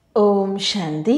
ഓം ശാന്തി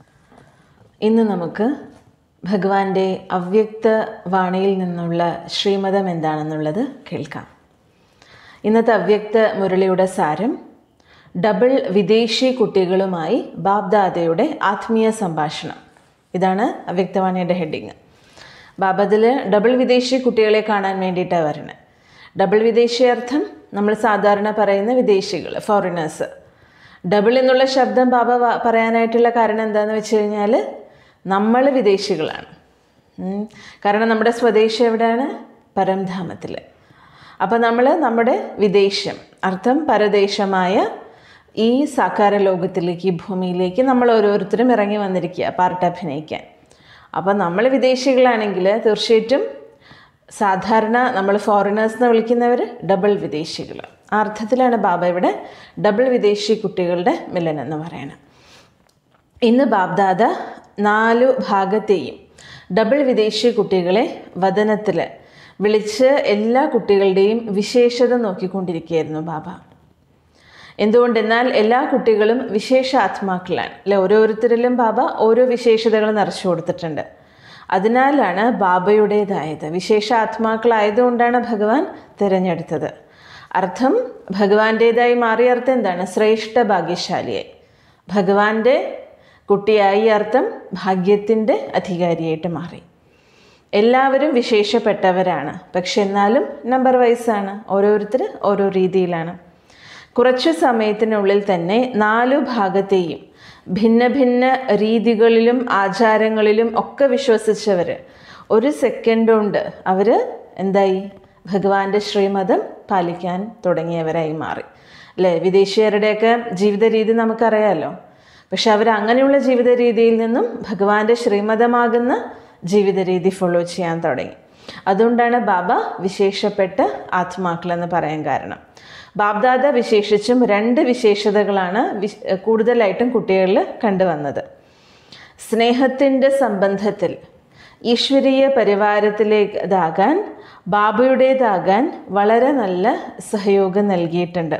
ഇന്ന് നമുക്ക് ഭഗവാന്റെ അവ്യക്ത വാണിയിൽ നിന്നുള്ള ശ്രീമതം എന്താണെന്നുള്ളത് കേൾക്കാം ഇന്നത്തെ അവ്യക്ത മുരളിയുടെ സാരം ഡബിൾ വിദേശി കുട്ടികളുമായി ബാബ്ദാദയുടെ ആത്മീയ സംഭാഷണം ഇതാണ് അവ്യക്തവാണിയുടെ ഹെഡിങ് ബാബതിൽ ഡബിൾ വിദേശി കുട്ടികളെ കാണാൻ വേണ്ടിയിട്ടാണ് വരണത് ഡബിൾ വിദേശി അർത്ഥം നമ്മൾ സാധാരണ പറയുന്ന വിദേശികൾ ഫോറിനേഴ്സ് ഡബിൾ എന്നുള്ള ശബ്ദം ബാബ വ- പറയാനായിട്ടുള്ള കാരണം എന്താണെന്ന് വെച്ച് കഴിഞ്ഞാൽ നമ്മൾ വിദേശികളാണ് ഉം. കാരണം നമ്മുടെ സ്വദേശം എവിടെയാണ് പരംധാമത്തിൽ അപ്പോൾ നമ്മൾ നമ്മുടെ വിദേശം അർത്ഥം പരദേശമായ ഈ സാകാര ലോകത്തിലേക്ക് ഈ ഭൂമിയിലേക്ക് നമ്മൾ ഓരോരുത്തരും ഇറങ്ങി വന്നിരിക്കുക പാർട്ട് അഭിനയിക്കാൻ അപ്പോൾ നമ്മൾ വിദേശികളാണെങ്കിൽ തീർച്ചയായിട്ടും സാധാരണ നമ്മൾ ഫോറിനേഴ്സ് എന്ന് വിളിക്കുന്നവർ ഡബിൾ വിദേശികൾ ആ അർത്ഥത്തിലാണ് ബാബ ഇവിടെ ഡബിൾ വിദേശി കുട്ടികളുടെ മിലൻ എന്ന് പറയുന്നത് ഇന്ന് ബാബ്ദാദ നാലു ഭാഗത്തെയും ഡബിൾ വിദേശി കുട്ടികളെ വദനത്തിൽ വിളിച്ച് എല്ലാ കുട്ടികളുടെയും വിശേഷത നോക്കിക്കൊണ്ടിരിക്കുകയായിരുന്നു ബാബ എന്തുകൊണ്ടെന്നാൽ എല്ലാ കുട്ടികളും വിശേഷ ആത്മാക്കളാണ് അല്ലെ ഓരോരുത്തരിലും ബാബ ഓരോ വിശേഷതകൾ നിറച്ചു കൊടുത്തിട്ടുണ്ട് അതിനാലാണ് ബാബയുടേതായത് വിശേഷ ആത്മാക്കളായതുകൊണ്ടാണ് ഭഗവാൻ തിരഞ്ഞെടുത്തത് അർത്ഥം ഭഗവാന്റേതായി മാറിയ അർത്ഥം എന്താണ് ശ്രേഷ്ഠ ഭാഗ്യശാലിയായി ഭഗവാന്റെ കുട്ടിയായി അർത്ഥം ഭാഗ്യത്തിൻ്റെ അധികാരിയായിട്ട് മാറി എല്ലാവരും വിശേഷപ്പെട്ടവരാണ് പക്ഷെ എന്നാലും നമ്പർ വൈസാണ് ഓരോരുത്തർ ഓരോ രീതിയിലാണ് കുറച്ചു സമയത്തിനുള്ളിൽ തന്നെ നാലു ഭാഗത്തെയും ഭിന്ന ഭിന്ന രീതികളിലും ആചാരങ്ങളിലും ഒക്കെ വിശ്വസിച്ചവർ ഒരു സെക്കൻഡ് കൊണ്ട് അവർ എന്തായി ഭഗവാന്റെ ശ്രീമതം പാലിക്കാൻ തുടങ്ങിയവരായി മാറി അല്ലേ വിദേശീയരുടെയൊക്കെ ജീവിത രീതി നമുക്കറിയാമല്ലോ പക്ഷെ അവർ അങ്ങനെയുള്ള ജീവിത രീതിയിൽ നിന്നും ഭഗവാന്റെ ശ്രീമതമാകുന്ന ജീവിത രീതി ഫോളോ ചെയ്യാൻ തുടങ്ങി അതുകൊണ്ടാണ് ബാബ വിശേഷപ്പെട്ട ആത്മാക്കളെന്ന് പറയാൻ കാരണം ബാബ്ദാദ വിശേഷിച്ചും രണ്ട് വിശേഷതകളാണ് വിശ്- കൂടുതലായിട്ടും കുട്ടികളിൽ കണ്ടുവന്നത് സ്നേഹത്തിൻ്റെ സംബന്ധത്തിൽ ഈശ്വരീയ പരിവാരത്തിലേക്കതാകാൻ ബാബയുടേതാകാൻ വളരെ നല്ല സഹയോഗം നൽകിയിട്ടുണ്ട്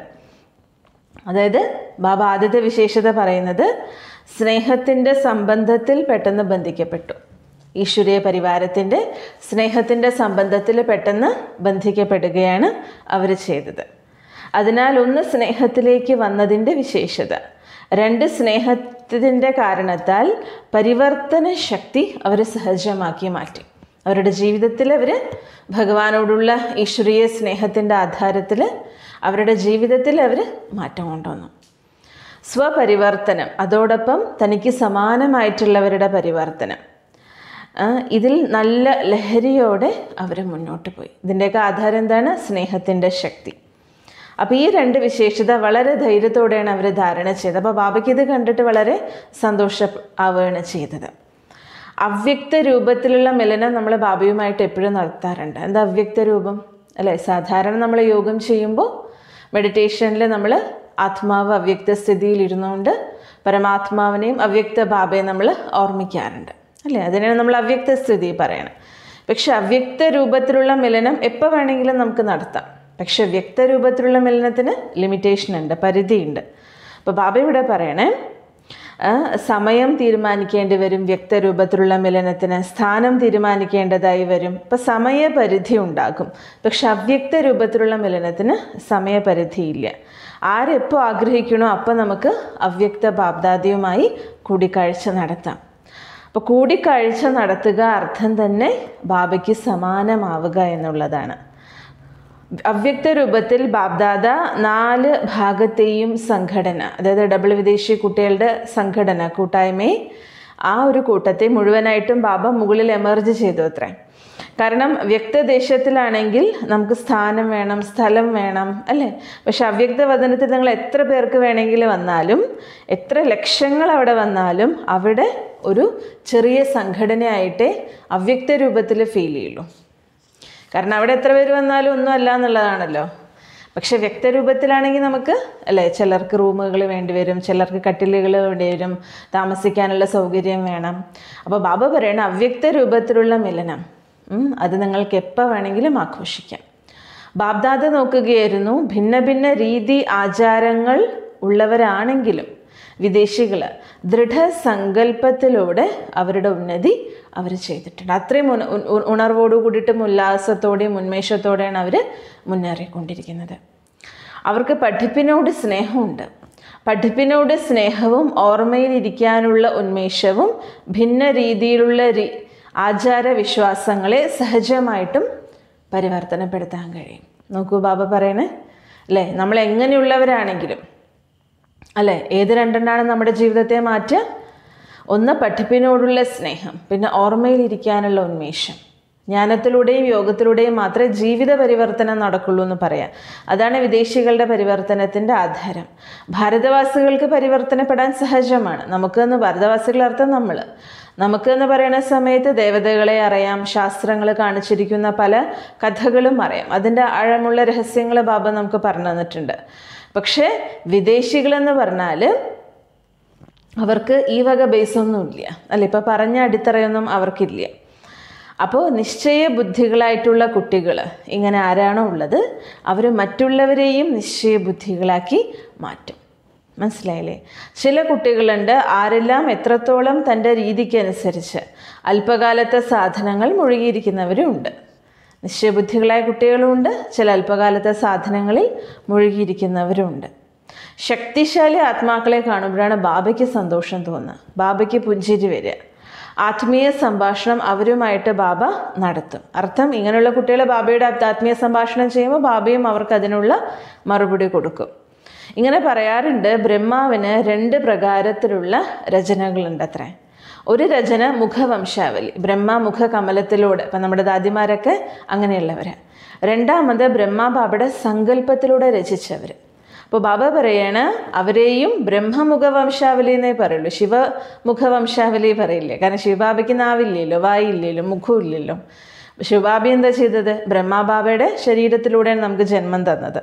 അതായത് ബാബ ആദ്യത്തെ വിശേഷത പറയുന്നത് സ്നേഹത്തിൻ്റെ സംബന്ധത്തിൽ പെട്ടെന്ന് ബന്ധിക്കപ്പെട്ടു ഈശ്വരീയ പരിവാരത്തിൻ്റെ സ്നേഹത്തിൻ്റെ സംബന്ധത്തിൽ പെട്ടെന്ന് ബന്ധിക്കപ്പെടുകയാണ് അവർ ചെയ്തത് അതിനാൽ ഒന്ന് സ്നേഹത്തിലേക്ക് വന്നതിൻ്റെ വിശേഷത രണ്ട് സ്നേഹത്തിൻ്റെ കാരണത്താൽ പരിവർത്തന ശക്തി അവർ സഹജമാക്കി മാറ്റി അവരുടെ ജീവിതത്തിൽ അവർ ഭഗവാനോടുള്ള ഈശ്വരീയ സ്നേഹത്തിൻ്റെ ആധാരത്തിൽ അവരുടെ ജീവിതത്തിൽ അവർ മാറ്റം കൊണ്ടുവന്നു സ്വപരിവർത്തനം അതോടൊപ്പം തനിക്ക് സമാനമായിട്ടുള്ളവരുടെ പരിവർത്തനം ആ, ഇതിൽ നല്ല ലഹരിയോടെ അവർ മുന്നോട്ട് പോയി ഇതിൻ്റെയൊക്കെ ആധാരം എന്താണ് സ്നേഹത്തിൻ്റെ ശക്തി അപ്പോൾ ഈ രണ്ട് വിശേഷത വളരെ ധൈര്യത്തോടെയാണ് അവർ ധാരണ ചെയ്തത് അപ്പോൾ ബാബയ്ക്ക് ഇത് കണ്ടിട്ട് വളരെ സന്തോഷ ആവുകയാണ് ചെയ്തത് അവ്യക്ത രൂപത്തിലുള്ള മിലനം നമ്മൾ ബാബയുമായിട്ട് എപ്പോഴും നടത്താറുണ്ട് എന്താ അവ്യക്ത രൂപം അല്ലേ സാധാരണ നമ്മൾ യോഗം ചെയ്യുമ്പോൾ മെഡിറ്റേഷനിൽ നമ്മൾ ആത്മാവ് അവ്യക്ത സ്ഥിതിയിൽ ഇരുന്നുകൊണ്ട് പരമാത്മാവിനെയും അവ്യക്ത ബാബയെ നമ്മൾ ഓർമ്മിക്കാറുണ്ട് അല്ലേ അതിനാണ് നമ്മൾ അവ്യക്ത സ്ഥിതി പറയണം പക്ഷെ അവ്യക്ത രൂപത്തിലുള്ള മിലനം എപ്പോൾ വേണമെങ്കിലും നമുക്ക് നടത്താം പക്ഷെ വ്യക്ത രൂപത്തിലുള്ള മിലനത്തിന് ലിമിറ്റേഷൻ ഉണ്ട് പരിധിയുണ്ട് അപ്പോൾ ബാബ ഇവിടെ പറയണേ ആ, സമയം തീരുമാനിക്കേണ്ടി വരും വ്യക്തരൂപത്തിലുള്ള മിലനത്തിന് സ്ഥാനം തീരുമാനിക്കേണ്ടതായി വരും ഇപ്പം സമയപരിധി ഉണ്ടാകും പക്ഷെ അവ്യക്ത രൂപത്തിലുള്ള മിലനത്തിന് സമയപരിധിയില്ല ആരെപ്പോൾ ആഗ്രഹിക്കണോ അപ്പോൾ നമുക്ക് അവ്യക്ത ബാബ്ദാദിയുമായി കൂടിക്കാഴ്ച നടത്താം അപ്പോൾ കൂടിക്കാഴ്ച നടത്തുക അർത്ഥം തന്നെ ബാബയ്ക്ക് സമാനമാവുക എന്നുള്ളതാണ് അവ്യക്ത രൂപത്തിൽ ബാബ്ദാദ നാല് ഭാഗത്തെയും സംഘടന അതായത് ഡബിൾ വിദേശി കുട്ടികളുടെ സംഘടന കൂട്ടായ്മയെ ആ ഒരു കൂട്ടത്തെ മുഴുവനായിട്ടും ബാബ മുകളിൽ എമർജ് ചെയ്തു അത്രേ കാരണം വ്യക്തദേശത്തിലാണെങ്കിൽ നമുക്ക് സ്ഥാനം വേണം സ്ഥലം വേണം അല്ലേ പക്ഷെ അവ്യക്ത വചനത്തിൽ നിങ്ങൾ എത്ര പേർക്ക് വേണമെങ്കിലും വന്നാലും എത്ര ലക്ഷങ്ങൾ അവിടെ വന്നാലും അവിടെ ഒരു ചെറിയ സംഘടനയായിട്ടേ അവ്യക്ത രൂപത്തിൽ ഫീൽ ചെയ്യുള്ളൂ കാരണം അവിടെ എത്ര പേര് വന്നാലും ഒന്നും അല്ല എന്നുള്ളതാണല്ലോ പക്ഷെ വ്യക്തരൂപത്തിലാണെങ്കിൽ നമുക്ക് അല്ലേ ചിലർക്ക് റൂമുകൾ വേണ്ടി വരും ചിലർക്ക് കട്ടിലുകൾ വേണ്ടി വരും താമസിക്കാനുള്ള സൗകര്യം വേണം അപ്പോൾ ബാബ പറയണ അവ്യക്ത രൂപത്തിലുള്ള മിലനം ഉം, അത് നിങ്ങൾക്ക് എപ്പോൾ വേണമെങ്കിലും ആഘോഷിക്കാം ബാബ്ദാദ നോക്കുകയായിരുന്നു ഭിന്ന ഭിന്ന രീതി ആചാരങ്ങൾ ഉള്ളവരാണെങ്കിലും വിദേശികൾ ദൃഢസങ്കല്പത്തിലൂടെ അവരുടെ ഉന്നതി അവർ ചെയ്തിട്ടുണ്ട് അത്രയും ഉണ- ഉ- ഉണർവോടു കൂടിയിട്ടും ഉല്ലാസത്തോടെയും ഉന്മേഷത്തോടെയാണ് അവർ മുന്നേറിക്കൊണ്ടിരിക്കുന്നത് അവർക്ക് പഠിപ്പിനോട് സ്നേഹമുണ്ട് പഠിപ്പിനോട് സ്നേഹവും ഓർമ്മയിലിരിക്കാനുള്ള ഉന്മേഷവും ഭിന്ന രീതിയിലുള്ള രീ ആചാരവിശ്വാസങ്ങളെ സഹജമായിട്ടും പരിവർത്തനപ്പെടുത്താൻ കഴിയും നോക്കൂ ബാബ പറയണേ അല്ലേ നമ്മൾ എങ്ങനെയുള്ളവരാണെങ്കിലും അല്ലേ ഏത് രണ്ടെണ്ണാണ് നമ്മുടെ ജീവിതത്തെ മാറ്റുക ഒന്ന് പഠിപ്പിനോടുള്ള സ്നേഹം പിന്നെ ഓർമ്മയിലിരിക്കാനുള്ള ഉന്മേഷം ജ്ഞാനത്തിലൂടെയും യോഗത്തിലൂടെയും മാത്രമേ ജീവിത പരിവർത്തനം നടക്കുള്ളൂ എന്ന് പറയാം അതാണ് വിദേശികളുടെ പരിവർത്തനത്തിൻ്റെ ആധാരം ഭാരതവാസികൾക്ക് പരിവർത്തനപ്പെടാൻ സഹജമാണ് നമുക്കെന്ന് ഭാരതവാസികൾ അർത്ഥം നമ്മൾ നമുക്കെന്ന് പറയുന്ന സമയത്ത് ദേവതകളെ അറിയാം ശാസ്ത്രങ്ങൾ കാണിച്ചിരിക്കുന്ന പല കഥകളും അറിയാം അതിൻ്റെ ആഴമുള്ള രഹസ്യങ്ങൾ ബാബ നമുക്ക് പറഞ്ഞു തന്നിട്ടുണ്ട് പക്ഷേ വിദേശികളെന്ന് പറഞ്ഞാൽ അവർക്ക് ഈ വക ബേസൊന്നുമില്ല അല്ല ഇപ്പം പറഞ്ഞ അടിത്തറയൊന്നും അവർക്കില്ല അപ്പോൾ നിശ്ചയ ബുദ്ധികളായിട്ടുള്ള കുട്ടികൾ ഇങ്ങനെ ആരാണോ ഉള്ളത് അവർ മറ്റുള്ളവരെയും നിശ്ചയ ബുദ്ധികളാക്കി മാറ്റും മനസ്സിലായില്ലേ ചില കുട്ടികളുണ്ട് ആരെല്ലാം എത്രത്തോളം തൻ്റെ രീതിക്കനുസരിച്ച് അല്പകാലത്തെ സാധനങ്ങൾ മുഴുകിയിരിക്കുന്നവരും ഉണ്ട് നിശ്ചയബുദ്ധികളായ കുട്ടികളുമുണ്ട് ചില അല്പകാലത്തെ സാധനങ്ങളിൽ മുഴുകിയിരിക്കുന്നവരുമുണ്ട് ശക്തിശാലി ആത്മാക്കളെ കാണുമ്പോഴാണ് ബാബയ്ക്ക് സന്തോഷം തോന്നുക ബാബയ്ക്ക് പുഞ്ചിരി വരിക ആത്മീയ സംഭാഷണം അവരുമായിട്ട് ബാബ നടത്തും അർത്ഥം ഇങ്ങനെയുള്ള കുട്ടികൾ ബാബയുടെ ആത്മീയ സംഭാഷണം ചെയ്യുമ്പോൾ ബാബയും അവർക്ക് അതിനുള്ള മറുപടി കൊടുക്കും ഇങ്ങനെ പറയാറുണ്ട് ബ്രഹ്മാവിന് രണ്ട് പ്രകാരത്തിലുള്ള രചനകളുണ്ട് അത്രേ ഒരു രചന മുഖവംശാവലി ബ്രഹ്മ മുഖ കമലത്തിലൂടെ ഇപ്പം നമ്മുടെ ദാദിമാരൊക്കെ അങ്ങനെയുള്ളവർ രണ്ടാമത് ബ്രഹ്മ ബാബയുടെ സങ്കല്പത്തിലൂടെ രചിച്ചവർ അപ്പോൾ ബാബ പറയാണ് അവരെയും ബ്രഹ്മമുഖവംശാവലി എന്നേ പറയുള്ളൂ ശിവമുഖവംശാവലി പറയില്ലേ കാരണം ശിവബാബയ്ക്ക് നാവില്ലല്ലോ വായില്ലല്ലോ മുഖമില്ലല്ലോ ശിവബാബി എന്താ ചെയ്തത് ബ്രഹ്മാബാബയുടെ ശരീരത്തിലൂടെയാണ് നമുക്ക് ജന്മം തന്നത്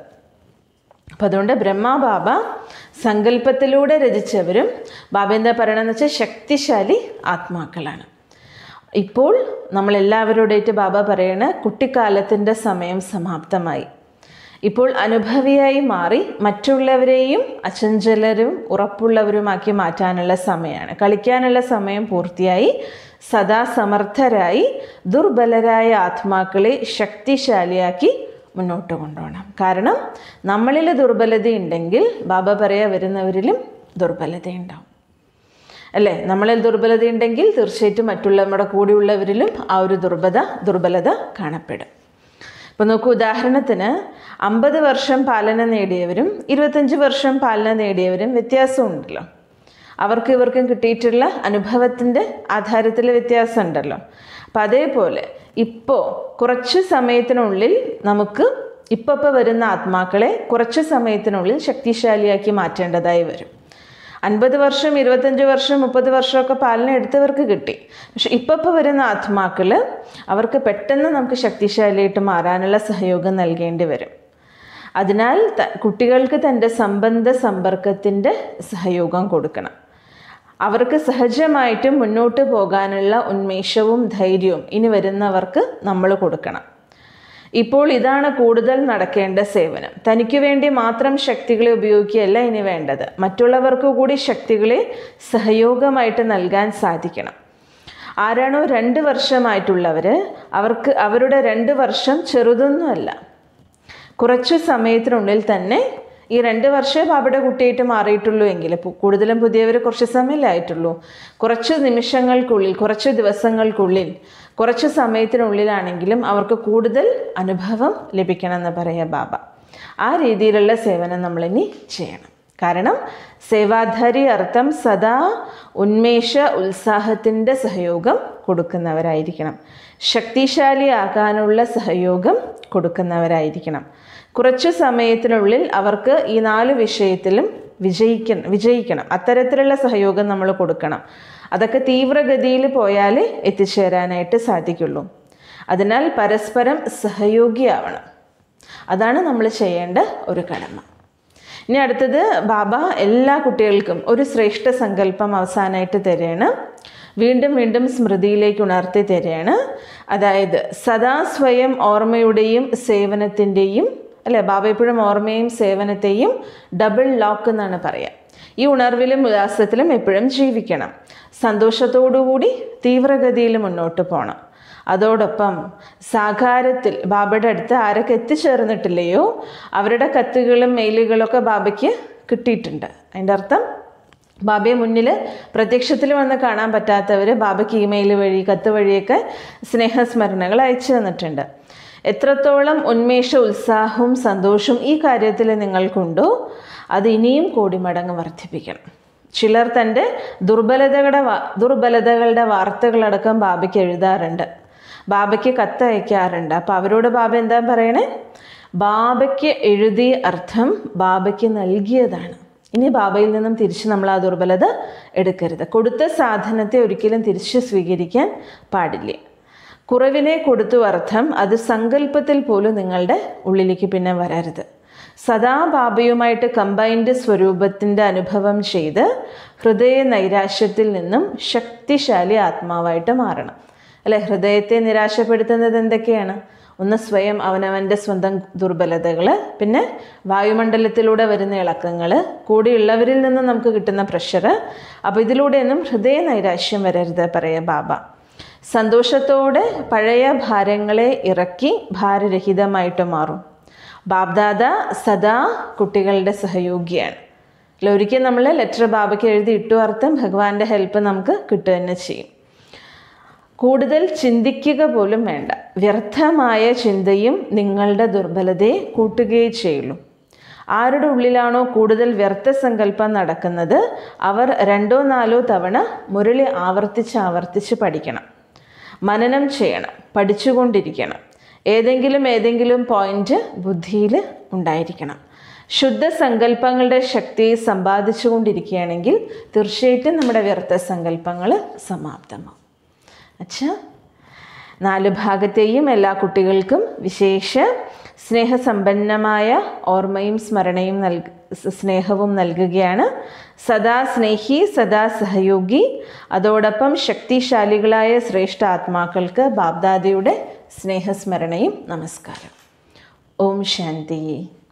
അപ്പം അതുകൊണ്ട് ബ്രഹ്മാബാബ സങ്കല്പത്തിലൂടെ രചിച്ചവരും ബാബ എന്താ പറയണമെന്ന് വെച്ചാൽ ശക്തിശാലി ആത്മാക്കളാണ് ഇപ്പോൾ നമ്മളെല്ലാവരോടായിട്ട് ബാബ പറയണ കുട്ടിക്കാലത്തിൻ്റെ സമയം സമാപ്തമായി ഇപ്പോൾ അനുഭവിയായി മാറി മറ്റുള്ളവരെയും അചഞ്ചലരും ഉറപ്പുള്ളവരുമാക്കി മാറ്റാനുള്ള സമയമാണ് കളിക്കാനുള്ള സമയം പൂർത്തിയായി സദാ സമർത്ഥരായി ദുർബലരായ ആത്മാക്കളെ ശക്തിശാലിയാക്കി മുന്നോട്ട് കൊണ്ടുപോകണം കാരണം നമ്മളിൽ ദുർബലതയുണ്ടെങ്കിൽ ബാബ പറയാ വരുന്നവരിലും ദുർബലതയുണ്ടാവും അല്ലേ നമ്മളിൽ ദുർബലതയുണ്ടെങ്കിൽ തീർച്ചയായിട്ടും മറ്റുള്ള നമ്മുടെ കൂടെയുള്ളവരിലും ആ ഒരു ദുർബലത ദുർബലത കാണപ്പെടും ഇപ്പം നോക്കൂ ഉദാഹരണത്തിന് അമ്പത് വർഷം പാലന നേടിയവരും ഇരുപത്തഞ്ച് വർഷം പാലന നേടിയവരും വ്യത്യാസമുണ്ടല്ലോ അവർക്ക് ഇവർക്കും കിട്ടിയിട്ടുള്ള അനുഭവത്തിൻ്റെ ആധാരത്തിൽ വ്യത്യാസം ഉണ്ടല്ലോ അപ്പം അതേപോലെ ഇപ്പോൾ കുറച്ച് സമയത്തിനുള്ളിൽ നമുക്ക് ഇപ്പോൾ ഇപ്പോൾ വരുന്ന ആത്മാക്കളെ കുറച്ച് സമയത്തിനുള്ളിൽ ശക്തിശാലിയാക്കി മാറ്റേണ്ടതായി വരും അൻപത് വർഷം ഇരുപത്തഞ്ച് വർഷം മുപ്പത് വർഷമൊക്കെ പാലന എടുത്തവർക്ക് കിട്ടി പക്ഷെ ഇപ്പോൾ ഇപ്പോൾ വരുന്ന ആത്മാക്കൾ അവർക്ക് പെട്ടെന്ന് നമുക്ക് ശക്തിശാലിയായിട്ട് മാറാനുള്ള സഹയോഗം നൽകേണ്ടി വരും അതിനാൽ ത- കുട്ടികൾക്ക് തൻ്റെ സംബന്ധ സമ്പർക്കത്തിൻ്റെ സഹയോഗം കൊടുക്കണം അവർക്ക് സഹജമായിട്ടും മുന്നോട്ട് പോകാനുള്ള ഉന്മേഷവും ധൈര്യവും ഇനി വരുന്നവർക്ക് നമ്മൾ കൊടുക്കണം ഇപ്പോൾ ഇതാണ് കൂടുതൽ നടക്കേണ്ട സേവനം തനിക്ക് വേണ്ടി മാത്രം ശക്തികളെ ഉപയോഗിക്കുകയല്ല ഇനി വേണ്ടത് മറ്റുള്ളവർക്ക് കൂടി ശക്തികളെ സഹയോഗമായിട്ട് നൽകാൻ സാധിക്കണം ആരാണോ രണ്ട് വർഷമായിട്ടുള്ളവർ അവർക്ക് അവരുടെ രണ്ട് വർഷം ചെറുതൊന്നുമല്ല കുറച്ച് സമയത്തിനുള്ളിൽ തന്നെ ഈ രണ്ട് വർഷമേ ബാബയുടെ കുട്ടിയായിട്ട് മാറിയിട്ടുള്ളൂ എങ്കിൽ ഇപ്പോൾ കൂടുതലും പുതിയവർ കുറച്ച് സമയമല്ലേ ആയിട്ടുള്ളൂ കുറച്ച് നിമിഷങ്ങൾക്കുള്ളിൽ കുറച്ച് ദിവസങ്ങൾക്കുള്ളിൽ കുറച്ച് സമയത്തിനുള്ളിലാണെങ്കിലും അവർക്ക് കൂടുതൽ അനുഭവം ലഭിക്കണമെന്ന് പറയാം ബാബ ആ രീതിയിലുള്ള സേവനം നമ്മളിനി ചെയ്യണം കാരണം സേവാധാരി അർത്ഥം സദാ ഉന്മേഷ ഉത്സാഹത്തിൻ്റെ സഹയോഗം കൊടുക്കുന്നവരായിരിക്കണം ശക്തിശാലിയാകാനുള്ള സഹയോഗം കൊടുക്കുന്നവരായിരിക്കണം കുറച്ച് സമയത്തിനുള്ളിൽ അവർക്ക് ഈ നാല് വിഷയത്തിലും വിജയിക്ക വിജയിക്കണം അത്തരത്തിലുള്ള സഹയോഗം നമ്മൾ കൊടുക്കണം അതൊക്കെ തീവ്രഗതിയിൽ പോയാൽ എത്തിച്ചേരാനായിട്ട് സാധിക്കുള്ളൂ അതിനാൽ പരസ്പരം സഹയോഗിയാവണം അതാണ് നമ്മൾ ചെയ്യേണ്ട ഒരു കടമ ഇനി അടുത്തത് ബാബ എല്ലാ കുട്ടികൾക്കും ഒരു ശ്രേഷ്ഠ സങ്കല്പം അവസാനമായിട്ട് തരികയാണ് വീണ്ടും വീണ്ടും സ്മൃതിയിലേക്ക് ഉണർത്തി തരികയാണ് അതായത് സദാ സ്വയം ഓർമ്മയുടെയും സേവനത്തിൻ്റെയും അല്ലേ ബാബ എപ്പോഴും ഓർമ്മയും സേവനത്തെയും ഡബിൾ ലോക്ക് എന്നാണ് പറയുക ഈ ഉണർവിലും ഉല്ലാസത്തിലും എപ്പോഴും ജീവിക്കണം സന്തോഷത്തോടുകൂടി തീവ്രഗതിയിൽ മുന്നോട്ട് പോകണം അതോടൊപ്പം സാകാരത്തിൽ ബാബയുടെ അടുത്ത് ആരൊക്കെ എത്തിച്ചേർന്നിട്ടില്ലയോ അവരുടെ കത്തുകളും മെയിലുകളൊക്കെ ബാബയ്ക്ക് കിട്ടിയിട്ടുണ്ട് അതിൻ്റെ അർത്ഥം ബാബയെ മുന്നിൽ പ്രത്യക്ഷത്തിൽ വന്ന് കാണാൻ പറ്റാത്തവർ ബാബയ്ക്ക് ഇമെയിൽ വഴി കത്ത് വഴിയൊക്കെ സ്നേഹസ്മരണകൾ അയച്ചു തന്നിട്ടുണ്ട് എത്രത്തോളം ഉന്മേഷ ഉത്സാഹവും സന്തോഷവും ഈ കാര്യത്തിൽ നിങ്ങൾക്കുണ്ടോ അത് ഇനിയും കോടി മടങ്ങ് വർദ്ധിപ്പിക്കണം ചിലർ തൻ്റെ ദുർബലതകളുടെ വാ- ദുർബലതകളുടെ വാർത്തകളടക്കം ബാബയ്ക്ക് എഴുതാറുണ്ട് ബാബയ്ക്ക് കത്ത് അയക്കാറുണ്ട് അപ്പോൾ അവരോട് ബാബ എന്താ പറയണേ ബാബയ്ക്ക് എഴുതിയ അർത്ഥം ബാബയ്ക്ക് നൽകിയതാണ് ഇനി ബാബയിൽ നിന്നും തിരിച്ച് നമ്മൾ ആ ദുർബലത എടുക്കരുത് കൊടുത്ത സാധനത്തെ ഒരിക്കലും തിരിച്ച് സ്വീകരിക്കാൻ പാടില്ല കുറവിനെ കൊടുത്തു അർത്ഥം അത് സങ്കല്പത്തിൽ പോലും നിങ്ങളുടെ ഉള്ളിലേക്ക് പിന്നെ വരരുത് സദാ ബാബയുമായിട്ട് കമ്പൈൻഡ് സ്വരൂപത്തിൻ്റെ അനുഭവം ചെയ്ത് ഹൃദയ നൈരാശ്യത്തിൽ നിന്നും ശക്തിശാലി ആത്മാവായിട്ട് മാറണം അല്ലെ ഹൃദയത്തെ നിരാശപ്പെടുത്തുന്നത് എന്തൊക്കെയാണ് ഒന്ന് സ്വയം അവനവൻ്റെ സ്വന്തം ദുർബലതകൾ പിന്നെ വായുമണ്ഡലത്തിലൂടെ വരുന്ന ഇളക്കങ്ങൾ കൂടെയുള്ളവരിൽ നിന്ന് നമുക്ക് കിട്ടുന്ന പ്രഷർ അപ്പോൾ ഇതിലൂടെയൊന്നും ഹൃദയ നൈരാശ്യം വരരുത് പറയാ ബാബ സന്തോഷത്തോടെ പഴയ ഭാരങ്ങളെ ഇറക്കി ഭാരരഹിതമായിട്ട് മാറും ബാബ്ദാദ സദാ കുട്ടികളുടെ സഹയോഗിയാണ് അല്ല ഒരിക്കൽ നമ്മൾ ലെറ്റർ ബാബയ്ക്ക് എഴുതി ഇട്ടു അർത്ഥം ഭഗവാന്റെ ഹെൽപ്പ് നമുക്ക് കിട്ടുക തന്നെ ചെയ്യും കൂടുതൽ ചിന്തിക്കുക പോലും വേണ്ട വ്യർത്ഥമായ ചിന്തയും നിങ്ങളുടെ ദുർബലതയെ കൂട്ടുകയേ ചെയ്യുള്ളൂ ആരുടെ ഉള്ളിലാണോ കൂടുതൽ വ്യർത്ഥ സങ്കല്പം നടക്കുന്നത് അവർ രണ്ടോ നാലോ തവണ മുരളി ആവർത്തിച്ച് ആവർത്തിച്ച് പഠിക്കണം മനനം ചെയ്യണം പഠിച്ചുകൊണ്ടിരിക്കണം ഏതെങ്കിലും ഏതെങ്കിലും പോയിന്റ് ബുദ്ധിയിൽ ഉണ്ടായിരിക്കണം ശുദ്ധ സങ്കല്പങ്ങളുടെ ശക്തി സമ്പാദിച്ചുകൊണ്ടിരിക്കുകയാണെങ്കിൽ തീർച്ചയായിട്ടും നമ്മുടെ വ്യർത്ഥ സങ്കല്പങ്ങൾ സമാപ്തമാവും അച്ഛാ നാല് ഭാഗത്തെയും എല്ലാ കുട്ടികൾക്കും വിശേഷ സ്നേഹസമ്പന്നമായ ഓർമ്മയും സ്മരണയും നൽക സ്നേഹവും നൽകുകയാണ് സദാ സ്നേഹി സദാ സഹയോഗി അതോടൊപ്പം ശക്തിശാലികളായ ശ്രേഷ്ഠ ആത്മാക്കൾക്ക് ബാബ്ദാദയുടെ സ്നേഹസ്മരണയും നമസ്കാരം ഓം ശാന്തി